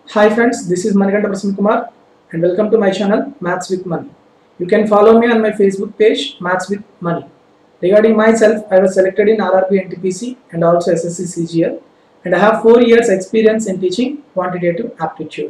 Hi friends, this is Manikanta Prasanna Kumar and welcome to my channel Maths with Money. You can follow me on my Facebook page Maths with Money. Regarding myself, I was selected in RRB NTPC and also SSC CGL and I have 4 years experience in teaching quantitative aptitude.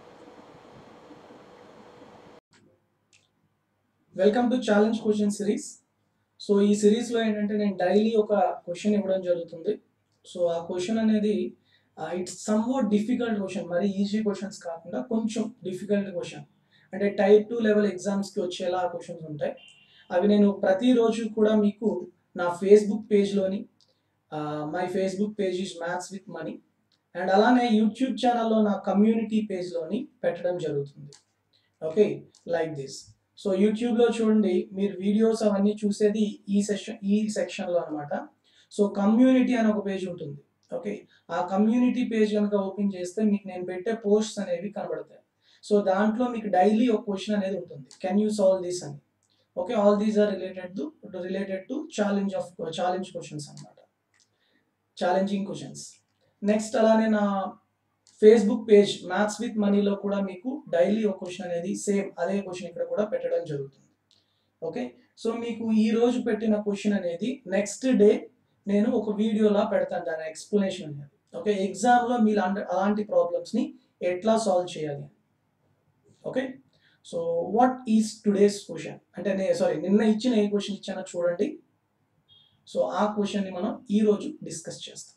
Welcome to challenge question series so ఈ సిరీస్లో ఏంటంటే నేను daily ఒక question ఇవ్వడం జరుగుతుంది so ఆ question అనేది it's somewhat difficult question మరి ఈజీ క్వశ్చన్స్ కాకుండా కొంచెం డిఫికల్ట్ క్వశ్చన్ అంటే టైప్ టూ లెవెల్ ఎగ్జామ్స్కి వచ్చేలా క్వశ్చన్స్ ఉంటాయి అవి నేను ప్రతిరోజు కూడా మీకు నా ఫేస్బుక్ పేజ్లోని my Facebook page is maths with money and అలానే యూట్యూబ్ ఛానల్లో నా కమ్యూనిటీ పేజ్లోని పెట్టడం జరుగుతుంది ఓకే లైక్ దిస్ సో యూట్యూబ్లో చూడండి మీరు వీడియోస్ అవన్నీ చూసేది ఈ సెషన్ ఈ సెక్షన్లో అనమాట సో కమ్యూనిటీ అని ఒక పేజ్ ఉంటుంది ఓకే ఆ కమ్యూనిటీ పేజ్ కనుక ఓపెన్ చేస్తే మీకు నేను పెట్టే పోస్ట్స్ అనేవి కనబడతాయి సో దాంట్లో మీకు డైలీ ఒక క్వశ్చన్ అనేది ఉంటుంది కెన్ యూ సాల్వ్ దిస్ అని okay all these are related to related to challenge of challenge questions అనమాట ఛాలెంజింగ్ క్వశ్చన్స్ నెక్స్ట్ అలానే నా ఫేస్బుక్ పేజ్ మ్యాథ్స్ విత్ మనీలో కూడా మీకు డైలీ ఒక క్వశ్చన్ అనేది సేమ్ అదే క్వశ్చన్ ఇక్కడ కూడా పెట్టడం జరుగుతుంది ఓకే సో మీకు ఈ రోజు పెట్టిన క్వశ్చన్ అనేది నెక్స్ట్ డే నేను ఒక వీడియోలా పెడతాను దాని ఎక్స్ప్లెనేషన్ అనేది ఓకే ఎగ్జామ్లో మీరు అలాంటి ప్రాబ్లమ్స్ని ఎట్లా సాల్వ్ చేయాలి okay so what is today's question అంటే నే సారీ నిన్న ఇచ్చిన ఏ క్వశ్చన్ ఇచ్చానో చూడండి సో ఆ క్వశ్చన్ని మనం ఈరోజు డిస్కస్ చేస్తాం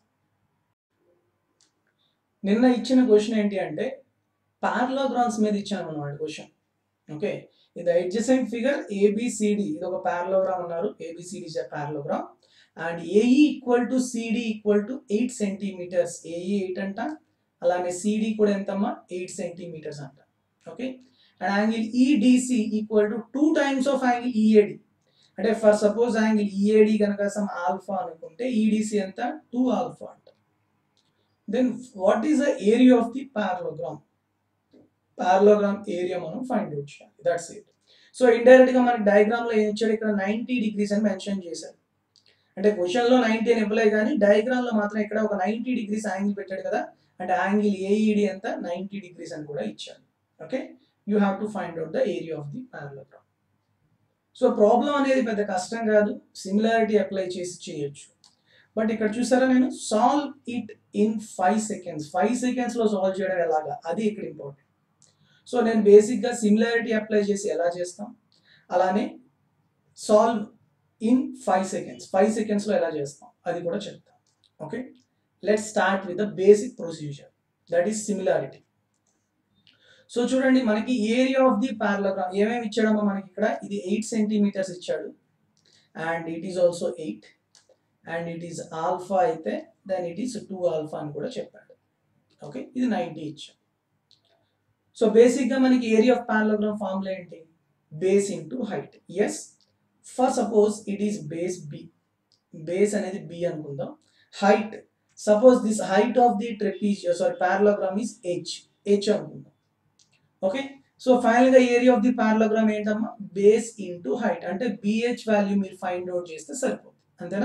నిన్న ఇచ్చిన క్వశ్చన్ ఏంటి అంటే పారలోగ్రామ్స్ మీద ఇచ్చాను అనమాట క్వశ్చన్ ఓకే ఇది అడ్జసెంట్ ఫిగర్ ఏబిసిడి ఇది ఒక పారలోగ్రామ్ అన్నారు A B C D is parallelogram and A E equal to CD equal to eight centimetres A E eight అంట అలానే సిడి కూడా ఎంతమ్మా ఎయిట్ సెంటీమీటర్స్ అంట okay and angle E D C equal to two times of angle E A D అంటే for suppose angle E A D కనుక some alpha అనుకుంటే E D C ఎంత two alpha అంట then what is the area of the parallelogram parallelogram area మనం find out చేయాలి that's it so indirect గా మనకి diagram లో ఏం ఇచ్చాడు ఇక్కడ నైన్టీ డిగ్రీస్ అని మెన్షన్ చేశారు అంటే క్వశ్చన్ లో నైన్టీ అని ఇవ్వలే కానీ డయాగ్రామ్ లో మాత్రం ఇక్కడ ఒక నైన్టీ డిగ్రీస్ యాంగిల్ పెట్టాడు కదా అంటే యాంగిల్ ఏఈడి ఎంత నైన్టీ డిగ్రీస్ అని కూడా ఇచ్చాడు okay you have to find out the area of the parallelogram so problem అనేది పెద్ద కష్టం కాదు సిమిలారిటీ అప్లై చేసి చేయొచ్చు బట్ ఇక్కడ చూసారా నేను solve it in five seconds five సెకండ్స్లో సాల్వ్ చేయడం ఎలాగా అది ఇక్కడ ఇంపార్టెంట్ సో నేను బేసిక్గా సిమిలారిటీ అప్లై చేసి ఎలా చేస్తాం అలానే solve in five seconds five సెకండ్స్లో ఎలా చేస్తాం అది కూడా చెప్తాం okay let start with the basic procedure that is similarity so చూడండి మనకి ఏరియా ఆఫ్ ది పారలోగ్రామ్ ఏమేమి ఇచ్చాడమ్మా మనకి ఇక్కడ ఇది ఎయిట్ సెంటీమీటర్స్ ఇచ్చాడు and it is also eight and it is alpha అయితే then it is two alpha అని కూడా చెప్పాడు ఓకే ఇది నైంటీ ఇచ్చాం సో బేసిక్గా మనకి ఏరియా ఆఫ్ పారలోగ్రామ్ ఫార్ములా ఏంటి base into height yes for suppose it is base B base అనేది బి అనుకుందాం height suppose this height of the trapeze sorry parallelogram is H H అనుకుందాం okay so ఫైనల్గా area of the parallelogram ఏంటమ్మా base into height అంటే B H value మీరు find out చేస్తే సరిపోతుంది అంతేనా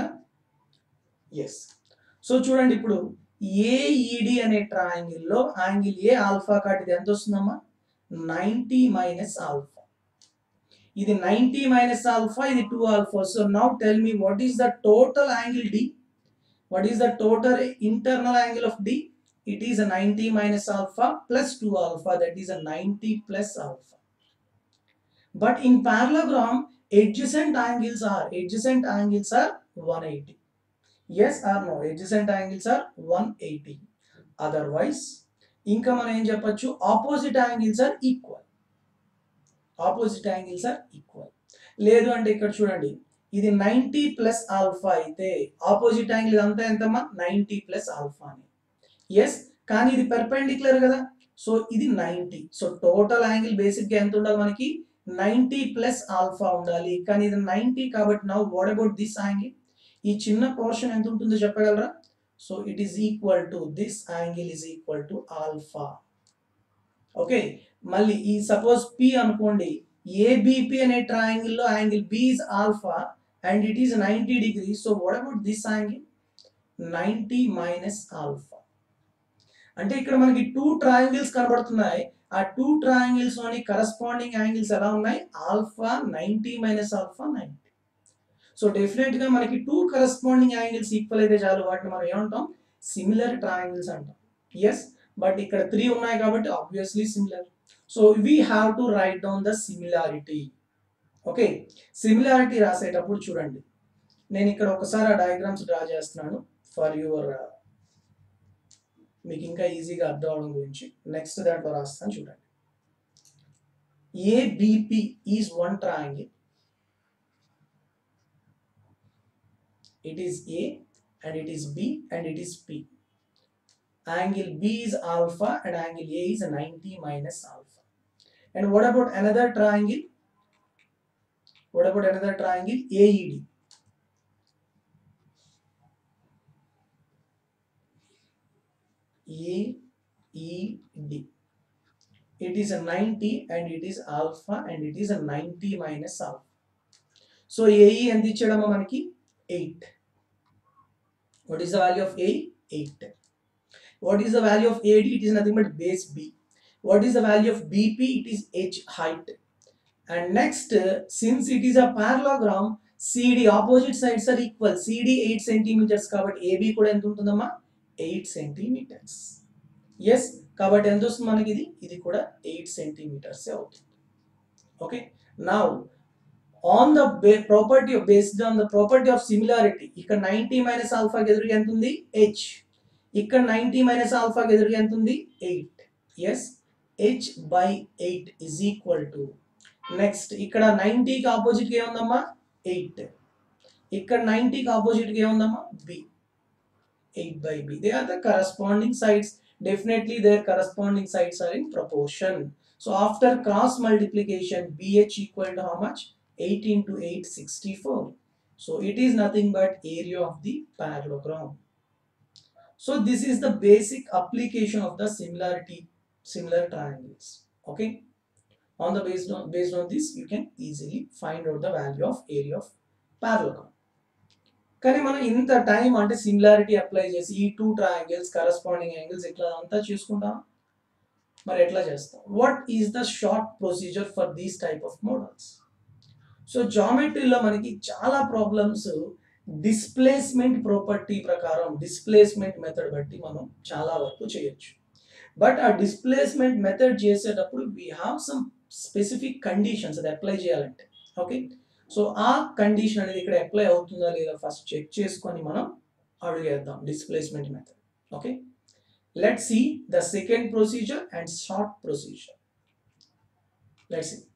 ఎస్ సో చూడండి ఇప్పుడు ఏఈడి అనే ట్రయాంగిల్లో యాంగిల్ ఏ ఆల్ఫా కాట్ ఇది ఎంత వస్తుందమ్మా నైంటీ మైనస్ ఆల్ఫా ఇది నైంటీ మైనస్ ఆల్ఫా ఇది two alpha so now tell me what is the total angle D what is the total internal angle of D it is a 90 minus alpha plus 2 alpha that is a 90 plus alpha but in parallelogram adjacent angles are adjacent angles are 180 yes or no adjacent angles are 180 otherwise ఇంకా మనం ఏం చెప్పొచ్చు opposite angles are equal opposite angles are equal లేదు అంటే ఇక్కడ చూడండి ఇది ninety plus alpha అయితే ఆపోజిట్ యాంగిల్ ఇదంతా ఎంతమ్మా నైంటీ ప్లస్ ఆల్ఫా అని ఎస్ కానీ ఇది పెర్పెండిక్యులర్ కదా సో ఇది నైంటీ సో టోటల్ యాంగిల్ బేసిక్గా ఎంత ఉండాలి మనకి నైంటీ ప్లస్ ఆల్ఫా ఉండాలి కానీ ఇది నైంటీ కాబట్టి now what about this angle ఈ చిన్న పోర్షన్ ఎంత ఉంటుందో చెప్పగలరా so it is equal to this angle is equal to alpha okay మళ్ళీ ఈ సపోజ్ పి అనుకోండి ఏబిపి అనే ట్రయాంగిల్లో angle B is alpha and it is ninety degree so what about this angle ninety minus alpha అంటే ఇక్కడ మనకి two triangles కనబడుతున్నాయి ఆ టూ ట్రయాంగిల్స్ లోని కరస్పాండింగ్ యాంగిల్స్ ఎలా ఉన్నాయి alpha ninety minus alpha ninety so definite గా మనకి టూ కరస్పాండింగ్ యాంగిల్స్ ఈక్వల్ అయితే చాలు వాటిని మనం ఏమంటాం సిమిలర్ ట్రయాంగిల్స్ అంటాం ఎస్ బట్ ఇక్కడ త్రీ ఉన్నాయి కాబట్టి obviously similar so we have to write down the similarity okay similarity రాసేటప్పుడు చూడండి నేను ఇక్కడ ఒకసారి ఆ డయాగ్రామ్స్ డ్రా చేస్తున్నాను ఫర్ యువర్ మీకు ఇంకా ఈజీగా అర్థం అవడం గురించి నెక్స్ట్ దాంట్లో రాస్తాను చూడండి ABP is one triangle it is A and it is B and it is P. Angle B is alpha and angle A is 90 minus alpha. And what about another triangle? What about another triangle? AED. AED. It is a 90 and it is alpha and it is a 90 minus alpha. So AE ఎంత ఇచ్చాడమ్మా మనకి 8. What is the value of A? 8. What is the value of AD? It is nothing but base B. What is the value of BP? It is H height. And next, uh, since it is a parallelogram, CD opposite sides are equal. CD 8 centimeters కాబట్టి AB కూడా ఎంత ఉంటుందమ్మా 8 centimeters. Yes కాబట్టి ఎంత వస్తుంది మనకి ఇది ఇది కూడా 8 centimeters అవుతుంది okay now on the property based on the property of similarity ఇక్కడ నైన్టీ మైనస్ ఆల్ఫాకి ఎదురుగా ఎంత ఉంది హెచ్ ఇక్కడ నైన్టీ మైనస్ ఆల్ఫాకి ఎదురుగా ఎంత ఉంది eight S H by eight is equal to next ఇక్కడ నైన్టీకి ఆపోజిట్గా ఏముందమ్మా ఎయిట్ ఇక్కడ నైన్టీకి ఆపోజిట్గా ఏముందమ్మా B eight by B they are the corresponding sides definitely their corresponding sides are in proportion so after cross multiplication BH equal to how much 8 into 8 64 so it is nothing but area of the parallelogram so this is the basic application of the similarity similar triangles okay on the based on based on this you can easily find out the value of area of parallelogram కానీ మనం ఇంత time అంటే similarity apply చేసి ఈ two triangles corresponding angles ఇట్లా అంతా చూసుకుంటాం మరి ఎట్లా చేస్తాం what is the short procedure for these type of models so జామెట్రీలో మనకి చాలా ప్రాబ్లమ్స్ డిస్ప్లేస్మెంట్ ప్రాపర్టీ ప్రకారం డిస్ప్లేస్మెంట్ మెథడ్ బట్టి మనం చాలా వరకు చేయొచ్చు బట్ ఆ డిస్ప్లేస్మెంట్ మెథడ్ చేసేటప్పుడు we have some specific conditions అది అప్లై చేయాలంటే ఓకే సో ఆ కండిషన్ అనేది ఇక్కడ అప్లై అవుతుందా లేదా ఫస్ట్ చెక్ చేసుకొని మనం అడుగేద్దాం displacement method okay let see the second procedure and short procedure let see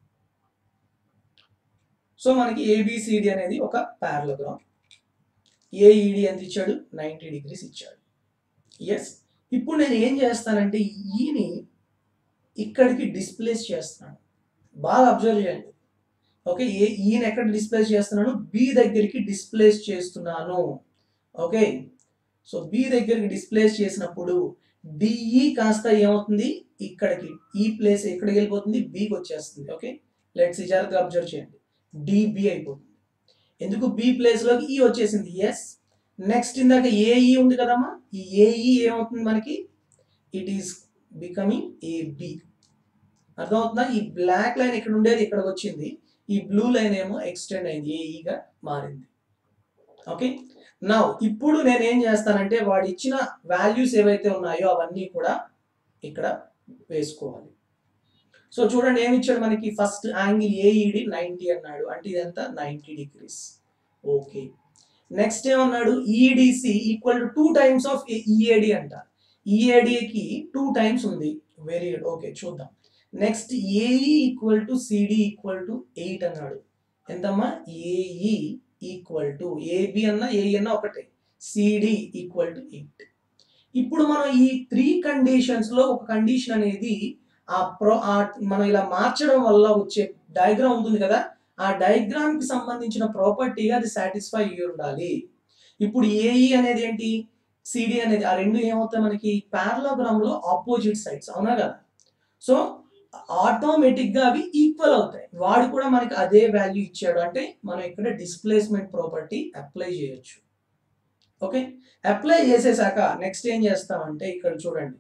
so మనకి ఏబిసిడి అనేది ఒక పారలోగ్రామ్ ఏఈడి ఎంత ఇచ్చాడు నైంటీ డిగ్రీస్ ఇచ్చాడు ఎస్ ఇప్పుడు నేను ఏం చేస్తానంటే ఈని ఇక్కడికి డిస్ప్లేస్ చేస్తున్నాను బాగా అబ్జర్వ్ చేయండి ఓకే ఏ ఈయన ఎక్కడ డిస్ప్లేస్ చేస్తున్నాను బి దగ్గరికి డిస్ప్లేస్ చేస్తున్నాను ఓకే సో బి దగ్గరికి డిస్ప్లేస్ చేసినప్పుడు డిఈ కాస్త ఏమవుతుంది ఇక్కడికి ఈ ప్లేస్ ఎక్కడికి వెళ్ళిపోతుంది బికి వచ్చేస్తుంది ఓకే లెట్స్ జాగ్రత్తగా అబ్జర్వ్ చేయండి డిబి అయిపోతుంది ఎందుకు బి ప్లేస్లోకి ఈ వచ్చేసింది ఎస్ నెక్స్ట్ ఇందాక ఏఈ ఉంది కదమ్మా ఈ ఏఈ ఏమవుతుంది మనకి ఇట్ ఈస్ బికమింగ్ ఏబి అర్థమవుతుందా ఈ బ్లాక్ లైన్ ఇక్కడ ఉండేది ఇక్కడికి వచ్చింది ఈ బ్లూ లైన్ ఏమో ఎక్స్టెండ్ అయింది ఏఈగా మారింది ఓకే నా ఇప్పుడు నేను ఏం చేస్తానంటే వాడు ఇచ్చిన వాల్యూస్ ఏవైతే ఉన్నాయో అవన్నీ కూడా ఇక్కడ వేసుకోవాలి సో చూడండి ఏమి ఇచ్చాడు మనకి ఫస్ట్ యాంగిల్ ఏఈడి నైంటీ అన్నాడు అంటే ఇదంతా నైంటీ డిగ్రీస్ ఓకే నెక్స్ట్ ఏమన్నాడు EDC equal to two times of EAD అంట ఈఏడికి టూ టైమ్స్ ఉంది వెరీ గుడ్ ఓకే చూద్దాం next AE equal to CD equal to eight అన్నాడు ఎంతమ్మా ఏఈ ఈక్వల్ టు ఏబి అన్న ఏఈ అన్న ఒకటే సిడి ఈక్వల్ టు ఎయిట్ ఇప్పుడు మనం ఈ త్రీ కండిషన్స్ లో ఒక కండిషన్ అనేది ఆ ప్రో ఆ మనం ఇలా మార్చడం వల్ల వచ్చే డయాగ్రామ్ ఉంటుంది కదా ఆ డయాగ్రామ్ కి సంబంధించిన ప్రాపర్టీగా అది సాటిస్ఫై అయ్యి ఉండాలి ఇప్పుడు ఏఈ అనేది ఏంటి సిడి అనేది ఆ రెండు ఏమవుతాయి మనకి పారలోగ్రామ్ లో ఆపోజిట్ సైడ్స్ అవునా కదా సో ఆటోమేటిక్ గా అవి ఈక్వల్ అవుతాయి వాడు కూడా మనకి అదే వాల్యూ ఇచ్చాడు అంటే మనం ఇక్కడ డిస్ప్లేస్మెంట్ ప్రాపర్టీ అప్లై చేయొచ్చు ఓకే అప్లై చేసేసాక నెక్స్ట్ ఏం చేస్తామంటే ఇక్కడ చూడండి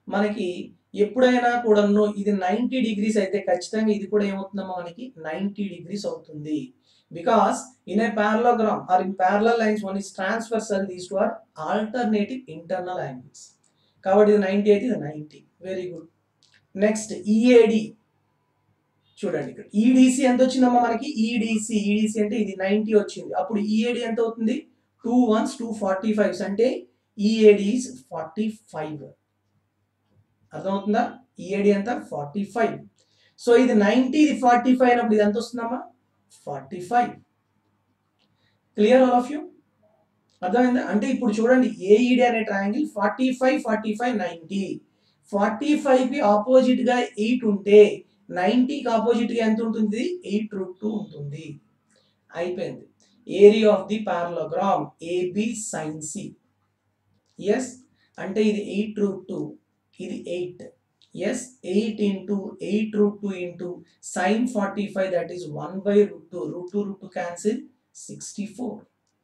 మనకి ఎప్పుడైనా కూడాను ఇది నైంటీ డిగ్రీస్ అయితే ఖచ్చితంగా ఇది కూడా ఏమవుతుందమ్మా మనకి నైంటీ డిగ్రీస్ అవుతుంది because in a parallelogram are in parallel lines one is transversal these two are alternative internal angles కాబట్టి ఇది నైంటీ అయితే ఇది ninety very good next EAD చూడండి ఇక్కడ ఈడిసి ఎంత వచ్చిందమ్మా మనకి ఈడిసి ఈడిసి అంటే ఇది నైంటీ వచ్చింది అప్పుడు ఈఏడి ఎంత అవుతుంది two ones two forty fives అంటే ఈఏడి ఈస్ ఫార్టీ ఫైవ్ అర్థమవుతుందా ఈఏడి ఎంత ఫార్టీ ఫైవ్ సో ఇది నైంటీ ఇది ఫార్టీ ఫైవ్ అన్నప్పుడు ఇది ఎంత వస్తుందమ్మా forty five clear all of you అర్థమైందా అంటే ఇప్పుడు చూడండి ఏఈడి అనే triangle forty five forty five ninety forty ఫైవ్కి ఆపోజిట్గా ఎయిట్ ఉంటే నైంటీకి ఆపోజిట్గా ఎంత ఉంటుంది ఎయిట్ రూట్ టూ ఉంటుంది అయిపోయింది area of the parallelogram AB sine C yes అంటే ఇది ఎయిట్ రూట్ టూ ఇది eight yes eight into eight root two into sine forty five that is one by root two root two root two cancel sixty four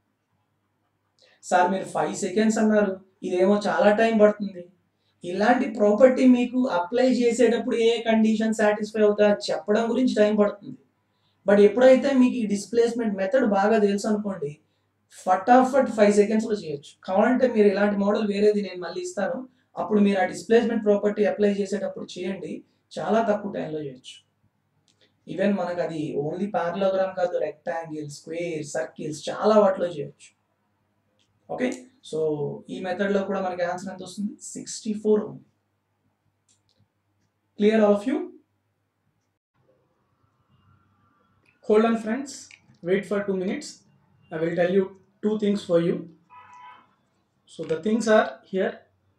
sir మీరు five seconds అన్నారు ఇదేమో చాలా time పడుతుంది ఇలాంటి property మీకు apply చేసేటప్పుడు ఏ condition satisfy అవుతా చెప్పడం గురించి టైం పడుతుంది బట్ ఎప్పుడైతే మీకు ఈ డిస్ప్లేస్మెంట్ మెథడ్ బాగా తెలుసు అనుకోండి ఫటాఫట్ ఫైవ్ సెకండ్స్లో చేయొచ్చు కావాలంటే మీరు ఇలాంటి మోడల్ వేరేది నేను మళ్ళీ ఇస్తాను అప్పుడు మీరు ఆ డిస్ప్లేస్మెంట్ ప్రాపర్టీ అప్లై చేసేటప్పుడు చేయండి చాలా తక్కువ టైంలో చేయొచ్చు ఈవెన్ మనకు అది ఓన్లీ పారలోగ్రామ్ కాదు రెక్టాంగిల్ స్క్వేర్ సర్కిల్స్ చాలా వాటిలో చేయొచ్చు ఓకే సో ఈ మెథడ్లో కూడా మనకి ఆన్సర్ ఎంత వస్తుంది సిక్స్టీ ఫోర్ ఉంది clear all of you hold on friends wait for two minutes I will tell you two things for you so the things are here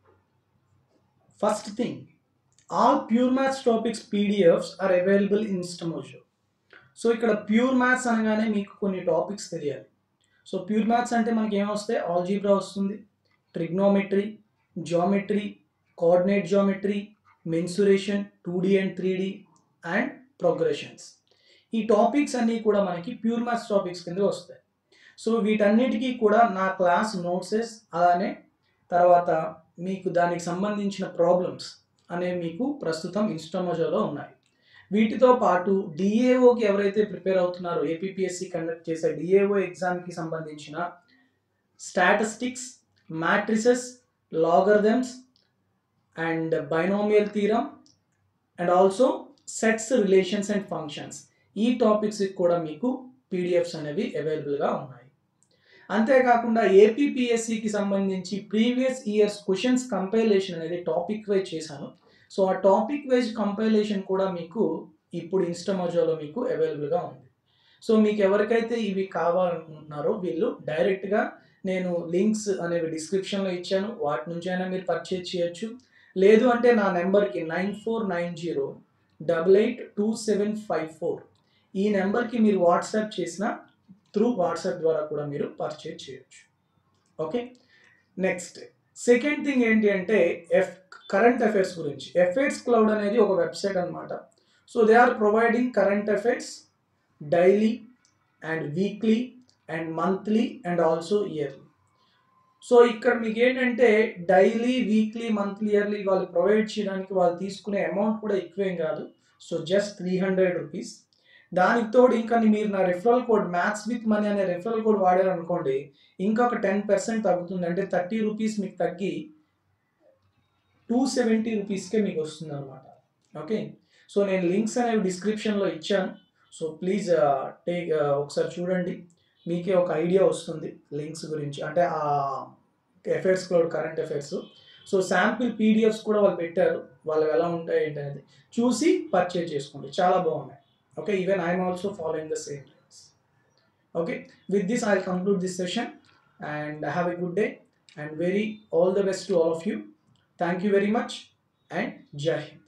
first thing all pure maths topics PDFs are available in Stamojo so ఇక్కడ pure maths అనగానే మీకు కొన్ని topics తెలియాలి so pure maths అంటే మనకి ఏమొస్తాయి algebra వస్తుంది trigonometry geometry coordinate geometry mensuration two D and three D and progressions ఈ టాపిక్స్ అన్నీ కూడా మనకి ప్యూర్ మ్యాథ్స్ టాపిక్స్ కింద వస్తాయి సో వీటన్నిటికీ కూడా నా క్లాస్ నోట్సెస్ అలానే తర్వాత మీకు దానికి సంబంధించిన ప్రాబ్లమ్స్ అనేవి మీకు ప్రస్తుతం ఇన్స్టామోజోలో ఉన్నాయి వీటితో పాటు డిఏఓకి ఎవరైతే ప్రిపేర్ అవుతున్నారో ఏపీఎస్సి కండక్ట్ చేసే డిఏఓ ఎగ్జామ్కి సంబంధించిన statistics matrices logarithms and binomial theorem and also sets relations and functions ఈ టాపిక్స్కి కూడా మీకు పీడిఎఫ్స్ అనేవి అవైలబుల్గా ఉన్నాయి అంతేకాకుండా ఏపీఎస్సికి సంబంధించి ప్రీవియస్ ఇయర్స్ క్వశ్చన్స్ కంపైలేషన్ అనేది టాపిక్ వైజ్ చేశాను సో ఆ టాపిక్ వైజ్ కంపైలేషన్ కూడా మీకు ఇప్పుడు ఇన్స్టామోజోలో మీకు అవైలబుల్గా ఉంది సో మీకు ఎవరికైతే ఇవి కావాలనుకుంటున్నారో వీళ్ళు డైరెక్ట్గా నేను లింక్స్ అనేవి డిస్క్రిప్షన్లో ఇచ్చాను వాటి నుంచి అయినా మీరు పర్చేజ్ చేయొచ్చు లేదు అంటే నా నెంబర్కి nine four nine zero double eight two seven five four ఈ నెంబర్కి మీరు వాట్సాప్ చేసిన త్రూ వాట్సాప్ ద్వారా కూడా మీరు పర్చేజ్ చేయొచ్చు ఓకే నెక్స్ట్ సెకండ్ థింగ్ ఏంటి అంటే ఎఫ్ కరెంట్ అఫైర్స్ గురించి ఎఫైర్స్ క్లౌడ్ అనేది ఒక వెబ్సైట్ అనమాట so they are providing current affairs daily and weekly and monthly and also yearly so ఇక్కడ మీకు ఏంటంటే డైలీ వీక్లీ మంత్లీ ఇయర్లీ వాళ్ళు ప్రొవైడ్ చేయడానికి వాళ్ళు తీసుకునే అమౌంట్ కూడా ఎక్కువేం కాదు so just three hundred rupees దానికి తోడు ఇంకా మీరు నా referral code maths with money అనే రిఫరల్ కోడ్ వాడారు అనుకోండి ఇంకొక టెన్ పర్సెంట్ తగ్గుతుంది అంటే థర్టీ రూపీస్ మీకు తగ్గి టూ సెవెంటీ రూపీస్కే మీకు వస్తుంది అనమాట ఓకే సో నేను లింక్స్ అనేవి డిస్క్రిప్షన్లో ఇచ్చాను సో ప్లీజ్ టేక్ ఒకసారి చూడండి మీకే ఒక ఐడియా వస్తుంది లింక్స్ గురించి అంటే ఆ affairs cloud current affairs so sample PDFs కూడా వాళ్ళు పెట్టారు వాళ్ళు ఎలా ఉంటాయి ఏంటి అనేది చూసి పర్చేజ్ చేసుకోండి చాలా బాగున్నాయి okay even i'm also following the same lines okay with this i'll conclude this session and have a good day and very all the best to all of you thank you very much and jai hind